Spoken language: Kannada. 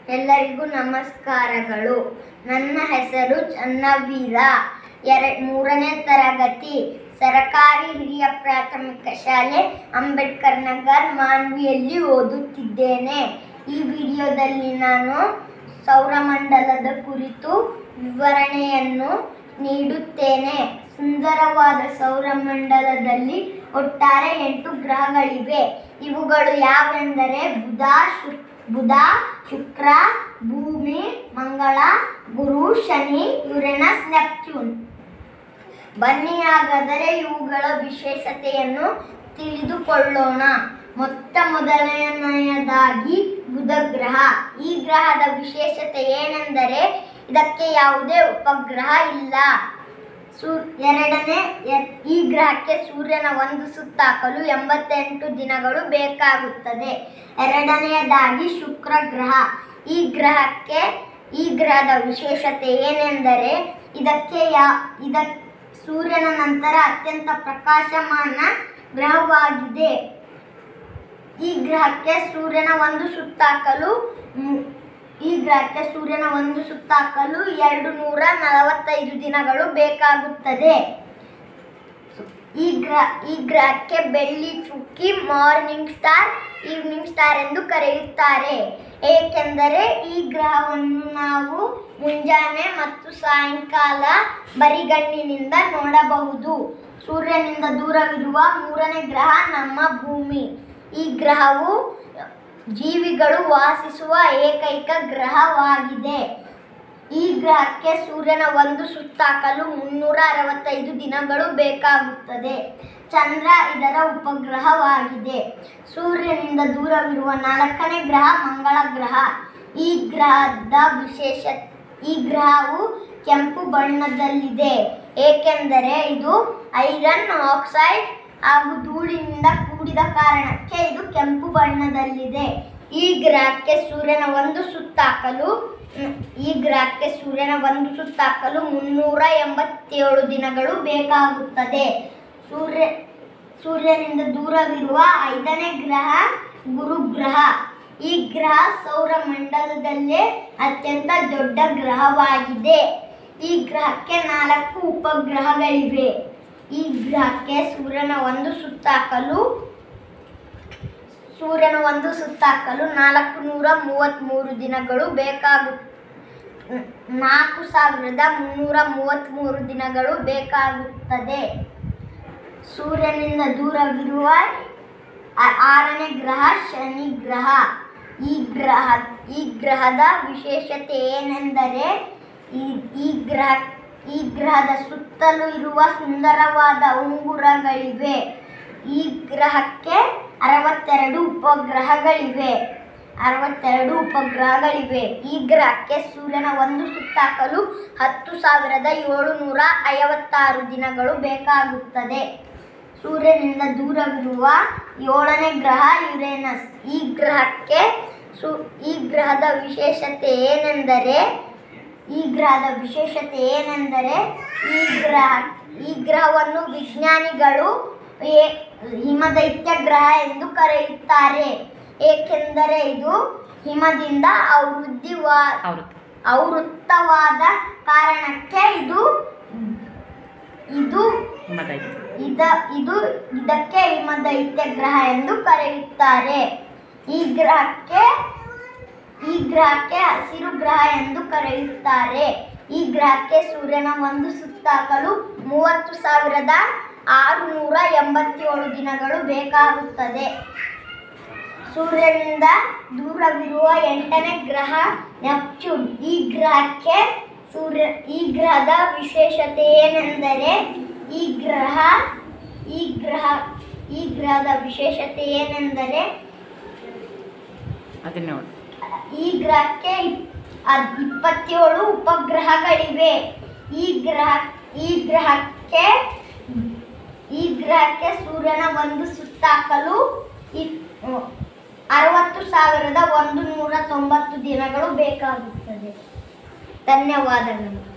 ಎಲ್ಲರಿಗೂ ನಮಸ್ಕಾರಗಳು ನನ್ನ ಹೆಸರು ಚನ್ನವೀರ ಎರಡ್ ಮೂರನೇ ತರಗತಿ ಸರಕಾರಿ ಹಿರಿಯ ಪ್ರಾಥಮಿಕ ಶಾಲೆ ಅಂಬೇಡ್ಕರ್ ನಗರ್ ಮಾನ್ವಿಯಲ್ಲಿ ಓದುತ್ತಿದ್ದೇನೆ ಈ ವಿಡಿಯೋದಲ್ಲಿ ನಾನು ಸೌರಮಂಡಲದ ಕುರಿತು ವಿವರಣೆಯನ್ನು ನೀಡುತ್ತೇನೆ ಸುಂದರವಾದ ಸೌರಮಂಡಲದಲ್ಲಿ ಒಟ್ಟಾರೆ ಎಂಟು ಗ್ರಹಗಳಿವೆ ಇವುಗಳು ಯಾವೆಂದರೆ ಬುಧ ಶು ಬುಧ ಶುಕ್ರ ಭೂಮಿ ಮಂಗಳ ಗುರು ಶನಿ ಯುರೆನಸ್ ನೆಪ್ಟ್ಯೂನ್ ಬನ್ನಿ ಹಾಗಾದರೆ ಇವುಗಳ ವಿಶೇಷತೆಯನ್ನು ತಿಳಿದುಕೊಳ್ಳೋಣ ಮೊತ್ತ ಮೊದಲನೆಯದಾಗಿ ಬುಧ ಗ್ರಹ ಈ ಗ್ರಹದ ವಿಶೇಷತೆ ಏನೆಂದರೆ ಇದಕ್ಕೆ ಯಾವುದೇ ಉಪಗ್ರಹ ಇಲ್ಲ ಸೂ ಎರಡನೇ ಎ- ಈ ಗ್ರಹಕ್ಕೆ ಸೂರ್ಯನ ಒಂದು ಸುತ್ತಾಕಲು ಎಂಬತ್ತೆಂಟು ದಿನಗಳು ಬೇಕಾಗುತ್ತದೆ ಎರಡನೆಯದಾಗಿ ಶುಕ್ರ ಗ್ರಹ ಈ ಗ್ರಹಕ್ಕೆ ಈ ಗ್ರಹದ ವಿಶೇಷತೆ ಏನೆಂದರೆ ಇದಕ್ಕೆ ಯಾ ಇದ ಸೂರ್ಯನ ನಂತರ ಅತ್ಯಂತ ಪ್ರಕಾಶಮಾನ ಗ್ರಹವಾಗಿದೆ ಈ ಗ್ರಹಕ್ಕೆ ಸೂರ್ಯನ ಒಂದು ಸುತ್ತಾಕಲು ಮು- ಈ ಗ್ರಹಕ್ಕೆ ಸೂರ್ಯನ ಒಂದು ಸುತ್ತಾಕಲು ಎರಡು ನೂರ ನಲವತ್ತೈದು ದಿನಗಳು ಬೇಕಾಗುತ್ತದೆ ಈ ಗ್ರಹ ಈ ಗ್ರಹಕ್ಕೆ ಬೆಳ್ಳಿ ಚುಕ್ಕಿ ಮಾರ್ನಿಂಗ್ ಸ್ಟಾರ್ ಈವ್ನಿಂಗ್ ಸ್ಟಾರ್ ಎಂದು ಕರೆಯುತ್ತಾರೆ ಏಕೆಂದರೆ ಈ ಗ್ರಹವನ್ನು ನಾವು ಮುಂಜಾನೆ ಮತ್ತು ಸಾಯಂಕಾಲ ಬರಿಗಣ್ಣಿನಿಂದ ನೋಡಬಹುದು ಸೂರ್ಯನಿಂದ ದೂರವಿರುವ ಮೂರನೇ ಗ್ರಹ ನಮ್ಮ ಭೂಮಿ ಈ ಗ್ರಹವು ಜೀವಿಗಳು ವಾಸಿಸುವ ಏಕೈಕ ಗ್ರಹವಾಗಿದೆ ಈ ಗ್ರಹಕ್ಕೆ ಸೂರ್ಯನ ಒಂದು ಸುತ್ತಾಕಲು ಮುನ್ನೂರ ಅರವತ್ತೈದು ದಿನಗಳು ಬೇಕಾಗುತ್ತದೆ ಚಂದ್ರ ಇದರ ಉಪಗ್ರಹವಾಗಿದೆ ಸೂರ್ಯನಿಂದ ದೂರವಿರುವ ನಾಲ್ಕನೇ ಗ್ರಹ ಮಂಗಳ ಗ್ರಹ ಈ ಗ್ರಹದ ವಿಶೇಷ ಈ ಗ್ರಹವು ಕೆಂಪು ಬಣ್ಣದಲ್ಲಿದೆ ಏಕೆಂದರೆ ಇದು ಐರನ್ ಆಕ್ಸೈಡ್ ಹಾಗೂ ಧೂಳಿನಿಂದ ಕೂಡಿದ ಕಾರಣಕ್ಕೆ ಇದು ಕೆಂಪು ಬಣ್ಣದಲ್ಲಿದೆ ಈ ಗ್ರಹಕ್ಕೆ ಸೂರ್ಯನ ಒಂದು ಸುತ್ತಾಕಲು ಮ್, ಈ ಗ್ರಹಕ್ಕೆ ಸೂರ್ಯನ ಒಂದು ಸುತ್ತಾಕಲು ಮುನ್ನೂರ ಎಂಬತ್ತೇಳು ದಿನಗಳು ಬೇಕಾಗುತ್ತದೆ ಸೂರ್ಯ ಸೂರ್ಯನಿಂದ ದೂರವಿರುವ ಐದನೇ ಗ್ರಹ ಗುರು ಗ್ರಹ ಈ ಗ್ರಹ ಸೌರಮಂಡಲದಲ್ಲೇ ಅತ್ಯಂತ ದೊಡ್ಡ ಗ್ರಹವಾಗಿದೆ ಈ ಗ್ರಹಕ್ಕೆ ನಾಲ್ಕು ಉಪಗ್ರಹಗಳಿವೆ ಈ ಗ್ರಹಕ್ಕೆ ಸೂರ್ಯನ ಒಂದು ಸುತ್ತಾಕಲು ಸೂರ್ಯನ ಒಂದು ಸುತ್ತಾಕಲು ನಾಲ್ಕು ನೂರ ಮೂವತ್ತ್ಮೂರು ದಿನಗಳು ಬೇಕಾಗು ನಾಲ್ಕು ಸಾವಿರದ ಮುನ್ನೂರ ಮೂವತ್ತ್ಮೂರು ದಿನಗಳು ಬೇಕಾಗುತ್ತದೆ ಸೂರ್ಯನಿಂದ ದೂರವಿರುವ ಆ- ಆರನೇ ಗ್ರಹ ಶನಿ ಗ್ರಹ ಈ ಗ್ರಹ ಈ ಗ್ರಹದ ವಿಶೇಷತೆ ಏನೆಂದರೆ ಈ ಈ ಗ್ರಹ ಈ ಗ್ರಹದ ಸುತ್ತಲೂ ಇರುವ ಸುಂದರವಾದ ಉಂಗುರಗಳಿವೆ ಈ ಗ್ರಹಕ್ಕೆ ಅರವತ್ತೆರಡು ಉಪಗ್ರಹಗಳಿವೆ ಅರವತ್ತೆರಡು ಉಪಗ್ರಹಗಳಿವೆ ಈ ಗ್ರಹಕ್ಕೆ ಸೂರ್ಯನ ಒಂದು ಸುತ್ತಾಕಲು ಹತ್ತು ಸಾವಿರದ ಏಳುನೂರ ಐವತ್ತಾರು ದಿನಗಳು ಬೇಕಾಗುತ್ತದೆ ಸೂರ್ಯನಿಂದ ದೂರವಿರುವ ಏಳನೇ ಗ್ರಹ ಯುರೇನಸ್ ಈ ಗ್ರಹಕ್ಕೆ ಸು ಈ ಗ್ರಹದ ವಿಶೇಷತೆ ಏನೆಂದರೆ ಈ ಗ್ರಹದ ವಿಶೇಷತೆ ಏನೆಂದರೆ ಈ ಗ್ರಹ ಈ ಗ್ರಹವನ್ನು ವಿಜ್ಞಾನಿಗಳು ಏ- ಹಿಮದೈತ್ಯ ಗ್ರಹ ಎಂದು ಕರೆಯುತ್ತಾರೆ ಏಕೆಂದರೆ ಇದು ಹಿಮದಿಂದ ಆವೃದ್ಧಿವಾ ಆವೃತ್ತಿ ಆವೃತ್ತವಾದ ಕಾರಣಕ್ಕೆ ಇದು ಇದು ಹಿಮದೈತ್ಯ ಇದ ಇದು ಇದಕ್ಕೆ ಹಿಮದೈತ್ಯ ಗ್ರಹ ಎಂದು ಕರೆಯುತ್ತಾರೆ ಈ ಗ್ರಹಕ್ಕೆ ಈ ಗ್ರಹಕ್ಕೆ ಹಸಿರು ಗ್ರಹ ಎಂದು ಕರೆಯುತ್ತಾರೆ ಈ ಗ್ರಹಕ್ಕೆ ಸೂರ್ಯನ ಒಂದು ಸುತ್ತಾಕಲು ಮೂವತ್ತು ಸಾವಿರದ ಆರುನೂರ ಎಂಬತ್ತೇಳು ದಿನಗಳು ಬೇಕಾಗುತ್ತದೆ ಸೂರ್ಯನಿಂದ ದೂರವಿರುವ ಎಂಟನೇ ಗ್ರಹ ನೆಪ್ಚೂನ್ ಈ ಗ್ರಹಕ್ಕೆ ಸೂರ್ಯ ಈ ಗ್ರಹದ ವಿಶೇಷತೆ ಏನೆಂದರೆ ಈ ಗ್ರಹ ಈ ಗ್ರಹ ಈ ಗ್ರಹದ ವಿಶೇಷತೆ ಏನೆಂದರೆ ಅದನ್ನ ನೋಡಿ ಈ ಗ್ರಹಕ್ಕೆ ಇಪ್- ಅದ್- ಇಪ್ಪತ್ತೇಳು ಉಪಗ್ರಹಗಳಿವೆ ಈ ಗ್ರಹ ಈ ಗ್ರಹಕ್ಕೆ ಈ ಗ್ರಹಕ್ಕೆ ಸೂರ್ಯನ ಒಂದು ಸುತ್ತಾಕಲು ಇಪ್- ಅರವತ್ತು ಸಾವಿರದ ಒಂದು ನೂರ ತೊಂಬತ್ತು ದಿನಗಳು ಬೇಕಾಗುತ್ತದೆ ಧನ್ಯವಾದಗಳು